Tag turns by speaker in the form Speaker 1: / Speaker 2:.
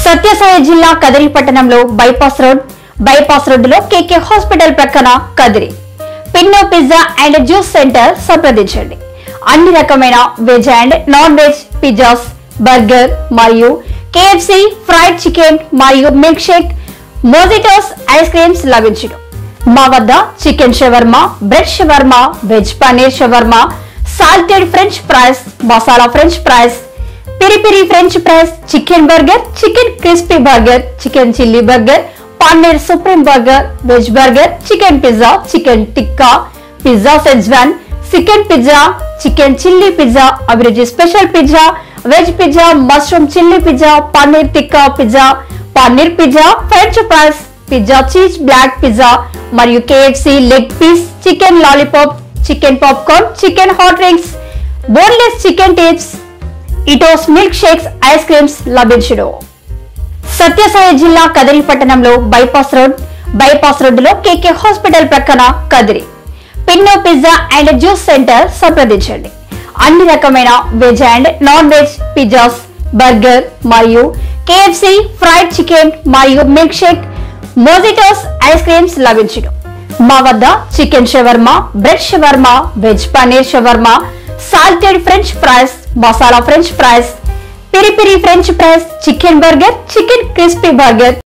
Speaker 1: సత్యసాయి జిల్లా కదిరి పట్టణంలో bypass road bypass రోడ్డులో కేకే హాస్పిటల్ ప్రక్కన Kadiri Pinno pizza and juice centre సంప్రదించండి అన్ని రకమైన veg and non veg pizzas burger మరియు కేఎఫ్సి ఫ్రైడ్ చికెన్ మరియు milk shake mojitos ice creams లభించును మా వద్ద chicken shawarma bread shawarma veg paneer shawarma salted French fries masala French fries piri piri French fries chicken burger chicken crispy burger chicken chilli burger paneer supreme burger veg burger chicken pizza chicken tikka pizza schezwan chicken pizza chicken chilli pizza అభిరుచి special pizza veg pizza mushroom chilli pizza paneer tikka pizza paneer pizza French fries pizza cheese black pizza మరియు KFC leg piece chicken lollipop chicken popcorn chicken hot rings boneless chicken tips ఇటోస్ milk shakes ice creams లభించును సత్యసాయి జిల్లా కదిరి పట్టణంలో bypass road bypass రోడ్డులో KK hospital ప్రక్కన Kadiri Pinno pizza and juice centre సంప్రదించండి అన్ని రకమైన veg and non veg pizzas burger మరియు కేఎఫ్సి ఫ్రైడ్ చికెన్ మరియు milk shake mojitos ice creams లభించును మా వద్ద chicken shawarma bread shawarma veg paneer shawarma salted French fries masala French fries piri piri French fries chicken burger chicken crispy burger